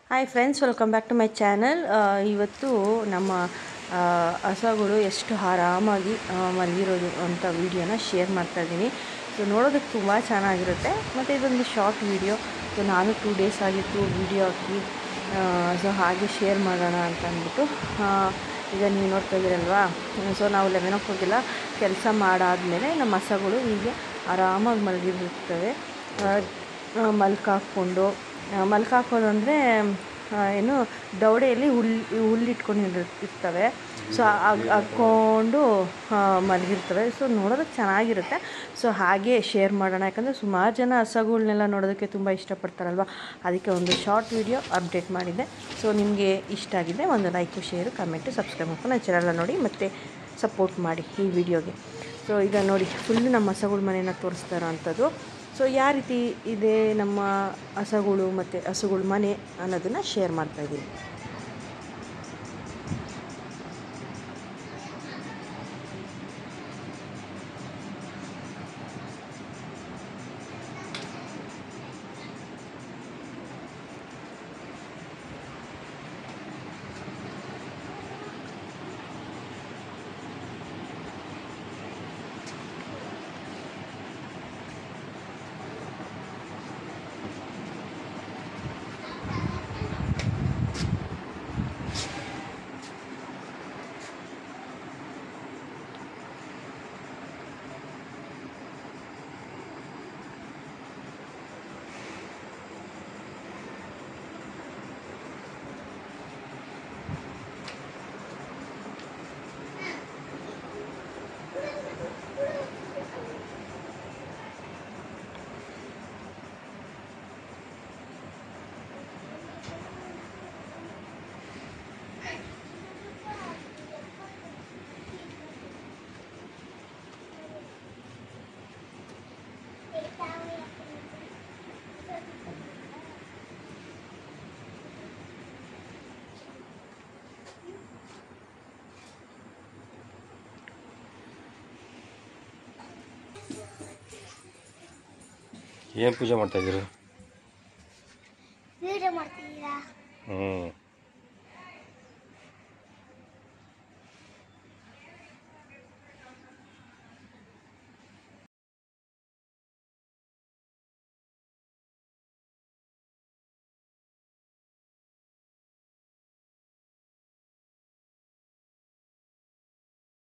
hi friends welcome back to my channel ಇವತ್ತು ನಮ್ಮ ಆ, ಹಸಗಳು ಎಷ್ಟು ಆರಾಮಾಗಿ ಆ, ಮಲಗಿರೋದು ಅಂತ ವೀಡಿಯೋನ ಶೇರ್ ಮಾಡ್ತಾ ಇದ್ದೀನಿ ಸೊ ನೋಡೋದಕ್ಕೆ ತುಂಬ ಚೆನ್ನಾಗಿರುತ್ತೆ ಮತ್ತು ಇದೊಂದು ಶಾರ್ಟ್ ವೀಡಿಯೋ ಸೊ ನಾನು ಟೂ ಡೇಸ್ ಆಗಿತ್ತು ವೀಡಿಯೋ ಹಾಕಿ ಸೊ ಹಾಗೆ ಶೇರ್ ಮಾಡೋಣ ಅಂತ ಅಂದ್ಬಿಟ್ಟು ಆ, ಈಗ ನೀವು ನೋಡ್ತಾ ಇದ್ದೀರಲ್ವಾ ಸೊ ನಾವು ಲೆವೆನ್ ಓ ಕ್ಲಾಕ್ಗೆಲ್ಲ ಕೆಲಸ ಮಾಡಾದಮೇಲೆ ನಮ್ಮ ಹಸಗಳು ಹೀಗೆ ಆರಾಮಾಗಿ ಮಲಗಿರ್ತವೆ ಮಲ್ಕಾಕ್ಕೊಂಡು ಮಲ್ಕಾಕೋದು ಅಂದರೆ ಏನು ದವಡೆಯಲ್ಲಿ ಹುಲ್ಲು ಹುಲ್ಲಿಟ್ಕೊಂಡು ಇರ್ತವೆ ಸೊ ಹಾಕ್ಕೊಂಡು ಮಲಗಿರ್ತವೆ ಸೊ ನೋಡೋದಕ್ಕೆ ಚೆನ್ನಾಗಿರುತ್ತೆ ಸೊ ಹಾಗೆ ಶೇರ್ ಮಾಡೋಣ ಯಾಕಂದರೆ ಸುಮಾರು ಜನ ಹಸಗಳ್ನೆಲ್ಲ ನೋಡೋದಕ್ಕೆ ತುಂಬ ಇಷ್ಟಪಡ್ತಾರಲ್ವ ಅದಕ್ಕೆ ಒಂದು ಶಾರ್ಟ್ ವಿಡಿಯೋ ಅಪ್ಡೇಟ್ ಮಾಡಿದ್ದೆ ಸೊ ನಿಮಗೆ ಇಷ್ಟ ಆಗಿದೆ ಒಂದು ಲೈಕು ಶೇರು ಕಮೆಂಟು ಸಬ್ಸ್ಕ್ರೈಬ್ ಮಾಡ್ಕೊಂಡು ನನ್ನ ಚಾನಲ್ನ ನೋಡಿ ಮತ್ತು ಸಪೋರ್ಟ್ ಮಾಡಿ ಈ ವಿಡಿಯೋಗೆ ಸೊ ಈಗ ನೋಡಿ ಫುಲ್ಲು ನಮ್ಮ ಹಸಗಳ ಮನೆಯನ್ನು ತೋರಿಸ್ತಾ ಇರೋ ಅಂಥದ್ದು ಸೊ ಯಾವ ರೀತಿ ಇದೆ ನಮ್ಮ ಹಸಗಳು ಮತ್ತು ಹಸುಗಳ ಮನೆ ಅನ್ನೋದನ್ನು ಶೇರ್ ಮಾಡ್ತಾ ಇದ್ದೀನಿ ಏನು ಪೂಜೆ ಮಾಡ್ತಾಯಿದ್ದೀರಿ ವಿಡಿಯೋ ಮಾಡ್ತಿದ್ದೀರಾ ಹ್ಞೂ